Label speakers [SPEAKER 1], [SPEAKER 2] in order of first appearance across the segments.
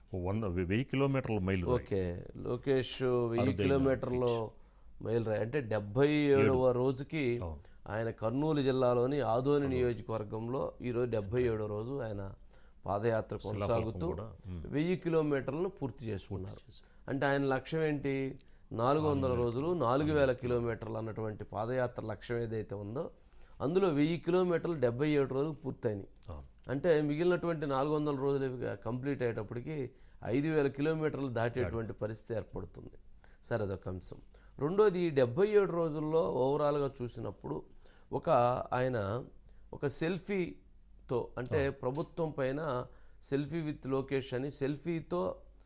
[SPEAKER 1] వంద వెయ్యి కిలోమీటర్ల మైలు రాయి.
[SPEAKER 2] ఓకే లోకేష్ వెయ్యి
[SPEAKER 1] అరుదైన
[SPEAKER 2] కిలోమీటర్లో మైల్ రాయి అంటే డెబ్బై ఏడవ రోజుకి
[SPEAKER 1] అవును.
[SPEAKER 2] ఆయన కర్నూలు జిల్లాలోని ఆదోని నియోజకవర్గంలో ఈరోజు డెబ్బై ఏడో రోజు ఆయన పాదయాత్ర కొనసాగుతూ
[SPEAKER 1] కూడా,
[SPEAKER 2] వెయ్యి కిలోమీటర్లను పూర్తి చేసుకున్నారు అంటే ఆయన లక్ష్యం ఏంటి నాలుగు వందల రోజులు నాలుగు వేల కిలోమీటర్లు అన్నటువంటి పాదయాత్ర లక్ష్యం ఏదైతే ఉందో అందులో వెయ్యి కిలోమీటర్లు డెబ్బై ఏడు రోజులు పూర్తయినాయి
[SPEAKER 1] అవును.
[SPEAKER 2] అంటే మిగిలినటువంటి నాలుగు వందల రోజులు కంప్లీట్ అయ్యేటప్పటికి ఐదు వేల కిలోమీటర్లు దాటేటువంటి పరిస్థితి ఏర్పడుతుంది సరే అదొక అంశం రెండోది ఈ డెబ్బై ఏడు రోజుల్లో ఓవరాల్గా చూసినప్పుడు ఒక ఆయన ఒక సెల్ఫీతో అంటే ప్రభుత్వం పైన సెల్ఫీ విత్ లోకేష్ అని సెల్ఫీతో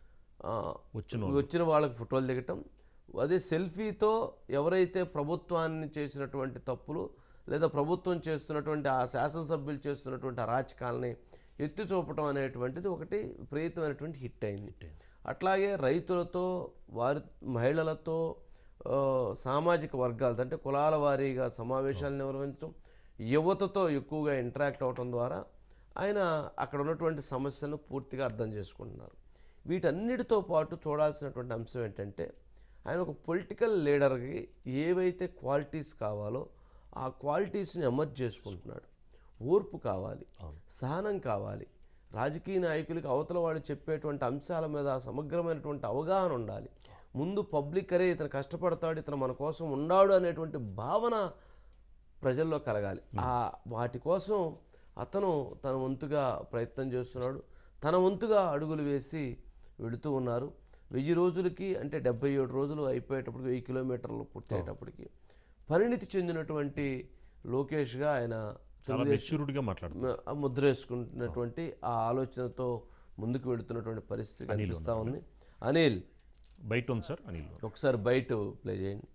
[SPEAKER 2] ఆ,
[SPEAKER 1] వచ్చిన
[SPEAKER 2] వచ్చిన వాళ్ళకి ఫోటోలు దిగటం అదే సెల్ఫీతో ఎవరైతే ప్రభుత్వాన్ని చేసినటువంటి తప్పులు లేదా ప్రభుత్వం చేస్తున్నటువంటి ఆ శాసనసభ్యులు చేస్తున్నటువంటి అరాచకాలని ఎత్తి చూపటం అనేటువంటిది ఒకటి విపరీతమైనటువంటి హిట్ అయింది అట్లాగే రైతులతో వారి మహిళలతో ఆ, సామాజిక వర్గాలతో అంటే కులాల వారీగా సమావేశాలు నిర్వహించడం యువతతో ఎక్కువగా ఇంటరాక్ట్ అవటం ద్వారా ఆయన అక్కడ ఉన్నటువంటి సమస్యలను పూర్తిగా అర్థం చేసుకుంటున్నారు వీటన్నిటితో పాటు చూడాల్సినటువంటి అంశం ఏంటంటే ఆయన ఒక పొలిటికల్ లీడర్కి ఏవైతే క్వాలిటీస్ కావాలో ఆ క్వాలిటీస్ని ఎమర్జ్ చేసుకుంటున్నాడు ఓర్పు కావాలి సహనం కావాలి రాజకీయ నాయకులకి అవతల వాళ్ళు చెప్పేటువంటి అంశాల మీద సమగ్రమైనటువంటి అవగాహన ఉండాలి ముందు పబ్లిక్ అరే ఇతను కష్టపడతాడు ఇతను మన కోసం ఉన్నాడు అనేటువంటి భావన ప్రజల్లో కలగాలి ఆ వాటి కోసం అతను తన వంతుగా ప్రయత్నం చేస్తున్నాడు తన వంతుగా అడుగులు వేసి వెళుతూ ఉన్నారు వెయ్యి రోజులకి అంటే డెబ్బై ఏడు రోజులు అయిపోయేటప్పటికి వెయ్యి కిలోమీటర్లు పూర్తి అయ్యేటప్పటికి పరిణితి చెందినటువంటి లోకేష్గా ఆయన
[SPEAKER 1] చాలా మెచ్యూర్డ్గా మాట్లాడుతున్నారు
[SPEAKER 2] మ- ముద్రేసుకుంటున్నటువంటి ఆ ఆలోచనతో ముందుకు వెళుతున్నటువంటి పరిస్థితి కనిపిస్తూ ఉంది అనిల్
[SPEAKER 1] బయట ఉంది సార్ అనిల్
[SPEAKER 2] ఒకసారి బయట ప్లే చేయండి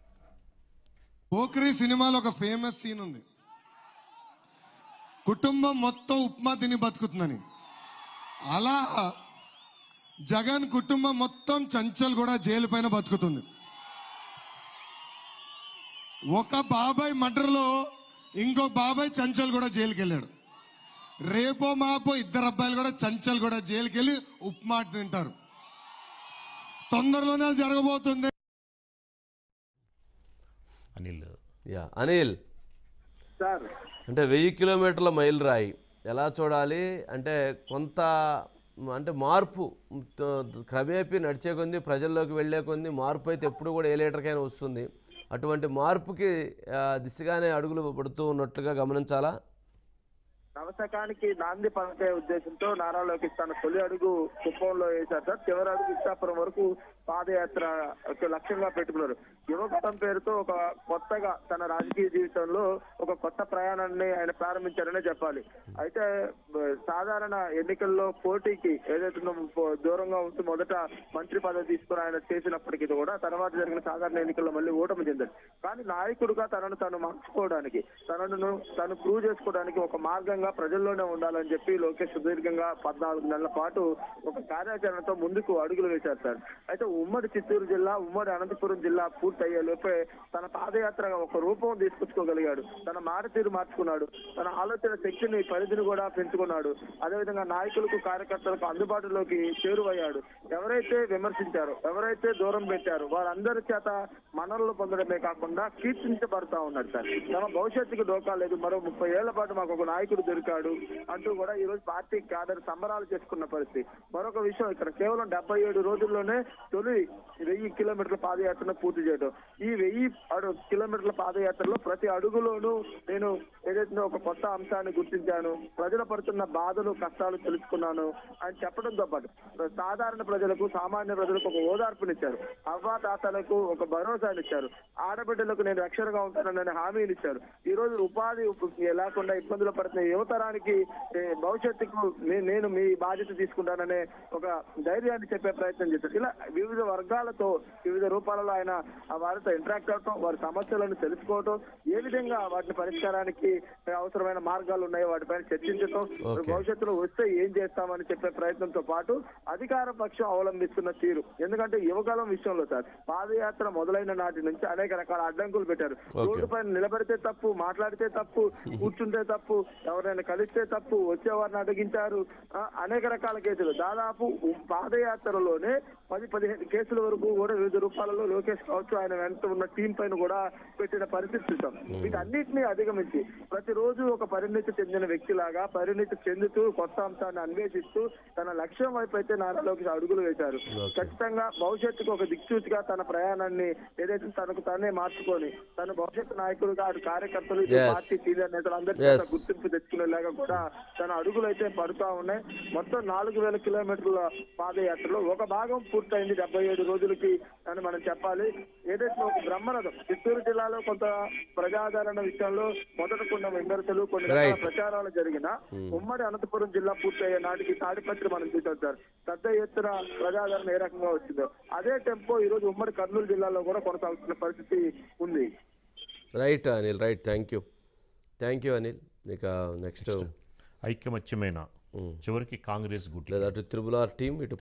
[SPEAKER 3] పోక్రీ సినిమాలో ఒక ఫేమస్ సీన్ ఉంది కుటుంబం మొత్తం ఉప్మా తిని బతుకుతుందని అలా జగన్ కుటుంబం మొత్తం చంచల్ కూడా జైలు పైన బతుకుతుంది ఒక బాబాయ్ మర్డర్లో ఇంకో బాబాయ్ చంచల్ కూడా జైలుకి వెళ్ళాడు రేపో మాపో ఇద్దరు అబ్బాయిలు కూడా చంచల్ కూడా జైలుకి వెళ్ళి ఉప్మా తింటారు తొందరలోనే అది జరగబోతుంది
[SPEAKER 1] అనిల్
[SPEAKER 2] యా అనిల్
[SPEAKER 4] సార్
[SPEAKER 2] అంటే వెయ్యి కిలోమీటర్ల మైల్ రాయి ఎలా చూడాలి అంటే కొంత అంటే మార్పు త- క్రమేపీ నడిచే కొంది ప్రజల్లోకి వెళ్ళే కొంది మార్పు అయితే ఎప్పుడు కూడా ఏ లీటర్కైనా వస్తుంది అటువంటి మార్పుకి ఆ, దిశగానే అడుగులు పడుతూ ఉన్నట్లుగా గమనించాలా
[SPEAKER 4] నవశకానికి నాంది పలికే ఉద్దేశంతో నారా లోకేష్ తన తొలి అడుగు కుప్పంలో వేశారు సార్ చివరి అడుగు ఇచ్చాపురం వరకు పాదయాత్ర ఒక లక్ష్యంగా పెట్టుకున్నారు యువగతం పేరుతో ఒక కొత్తగా తన రాజకీయ జీవితంలో ఒక కొత్త ప్రయాణాన్ని ఆయన ప్రారంభించారనే చెప్పాలి అయితే బ- సాధారణ ఎన్నికల్లో పోటీకి ఏదైతే ఉందో పో- దూరంగా ఉంటూ మొదట మంత్రి పదవి తీసుకుని ఆయన చేసినప్పటికీ కూడా తర్వాత జరిగిన సాధారణ ఎన్నికల్లో మళ్ళీ ఓటమి చెందారు కానీ నాయకుడిగా తనను తాను మార్చుకోవడానికి తనను తను ప్రూవ్ చేసుకోవడానికి ఒక మార్గంగా ప్రజల్లోనే ఉండాలని చెప్పి లోకేష్ సుదీర్ఘంగా పద్నాలుగు నెలల పాటు ఒక కార్యాచరణతో ముందుకు అడుగులు వేశారు సార్ అయితే ఉమ్మడి చిత్తూరు జిల్లా ఉమ్మడి అనంతపురం జిల్లా పూర్తయ్యే లోపే తన పాదయాత్ర ఒక రూపం తీసుకొచ్చుకోగలిగాడు తన మారతీరు మార్చుకున్నాడు తన ఆలోచన శక్తిని పరిధిని కూడా పెంచుకున్నాడు అదేవిధంగా నాయకులకు కార్యకర్తలకు అందుబాటులోకి చేరువయ్యాడు ఎవరైతే విమర్శించారో ఎవరైతే దూరం పెట్టారో వారందరి చేత మనల్ని పొందడమే కాకుండా కీర్తించబడతా ఉన్నాడు సార్ తమ భవిష్యత్తుకు డోకా లేదు మరో ముప్పై ఏళ్ల పాటు మాకు ఒక నాయకుడు దొరికాడు అంటూ కూడా ఈ రోజు పార్టీ క్యాడర్ సంబరాలు చేసుకున్న పరిస్థితి మరొక విషయం ఇక్కడ కేవలం డెబ్బై ఏడు రోజుల్లోనే తొలి వెయ్యి కిలోమీటర్ల పాదయాత్రను పూర్తి చేయడం ఈ వెయ్యి అడు కిలోమీటర్ల పాదయాత్రలో ప్రతి అడుగులోనూ నేను ఏదైతే ఒక కొత్త అంశాన్ని గుర్తించాను ప్రజలు పడుతున్న బాధలు కష్టాలు తెలుసుకున్నాను అని చెప్పడంతో పాటు సాధారణ ప్రజలకు సామాన్య ప్రజలకు ఒక ఓదార్పునిచ్చారు అవ్వా తాతలకు ఒక భరోసానిచ్చారు ఆడబిడ్డలకు నేను రక్షణగా ఉంటానని హామీని ఇచ్చారు ఈ రోజు ఉపాధి ఉప్- లేకుండా ఇబ్బందులు పడుతున్న యువతరానికి ఏ, భవిష్యత్తుకు నే- నేను మీ బాధ్యత తీసుకుంటాననే ఒక ధైర్యాన్ని చెప్పే ప్రయత్నం చేశారు ఇలా వివిధ వివిధ వర్గాలతో వివిధ రూపాలలో ఆయన ఆ వారితో ఇంటరాక్ట్ అవటం వారి సమస్యలను తెలుసుకోవటం ఏ విధంగా వాటిని పరిష్కారానికి అవసరమైన మార్గాలు ఉన్నాయో వాటిపైన చర్చించటం
[SPEAKER 2] Okay.
[SPEAKER 4] భవిష్యత్తులో వస్తే ఏం చేస్తామని చెప్పే ప్రయత్నంతో పాటు అధికార పక్షం అవలంబిస్తున్న తీరు ఎందుకంటే యువకాలం విషయంలో సార్ పాదయాత్ర మొదలైన నాటి నుంచి అనేక రకాల అడ్డంకులు పెట్టారు రోడ్డు పైన నిలబడితే తప్పు మాట్లాడితే తప్పు కూర్చుంటే తప్పు ఎవరైనా కలిస్తే తప్పు వచ్చేవారిని అడిగించారు ఆ, అనేక రకాల కేసులు దాదాపు పాదయాత్రలోనే పది పదిహేను కేసుల వరకు కూడా వివిధ రూపాలలో లోకేష్ కావచ్చు ఆయన వెంట ఉన్న టీం పైన కూడా పెట్టిన పరిస్థితి చూసాం వీటన్నిటిని అధిగమించి ప్రతిరోజు ఒక పరిణితి చెందిన వ్యక్తిలాగా పరిణితి చెందుతూ కొత్త అంశాన్ని అన్వేషిస్తూ తన లక్ష్యం వైపు అయితే నారా లోకేష్ అడుగులు వేశారు ఖచ్చితంగా భవిష్యత్తుకు ఒక దిక్సూచిగా తన ప్రయాణాన్ని ఏదైతే తనకు తానే మార్చుకొని తన భవిష్యత్తు నాయకులుగా అటు కార్యకర్తలు ఇటు
[SPEAKER 2] Yes.
[SPEAKER 4] పార్టీ సీనియర్ నేతలు అందరి
[SPEAKER 2] Yes.
[SPEAKER 4] చేత గుర్తింపు తెచ్చుకునేలాగా కూడా తన అడుగులు అయితే పడుతా ఉన్నాయి మొత్తం నాలుగు వేల కిలోమీటర్ల పాదయాత్రలో ఒక భాగం పూర్తయింది డెబ్బై ఏడు రోజులకి అని మనం చెప్పాలి ఏదైతే ఒక బ్రహ్మరథం చిత్తూరు జిల్లాలో కొంత ప్రజాదరణ విషయంలో మొదట కొన్ని విమర్శలు కొన్ని రకాల
[SPEAKER 2] Right.
[SPEAKER 4] ప్రచారాలు జరిగిన ఉమ్మడి అనంతపురం జిల్లా పూర్తయ్యే నాటికి తాడిపత్రి మనం చూసాం సార్ పెద్ద ఎత్తున ప్రజాదరణ ఏ రకంగా వచ్చిందో అదే టెంపో ఈ రోజు ఉమ్మడి కర్నూలు జిల్లాలో కూడా కొనసాగుతున్న పరిస్థితి ఉంది
[SPEAKER 2] right Anil right thank you thank you Anil ఇక నెక్స్ట్
[SPEAKER 1] ఐక్యమత్యమైన చివరికి కాంగ్రెస్ గుట్టి
[SPEAKER 2] లేదా అటు త్రిబుల్ ఆర్ టీం ఇటు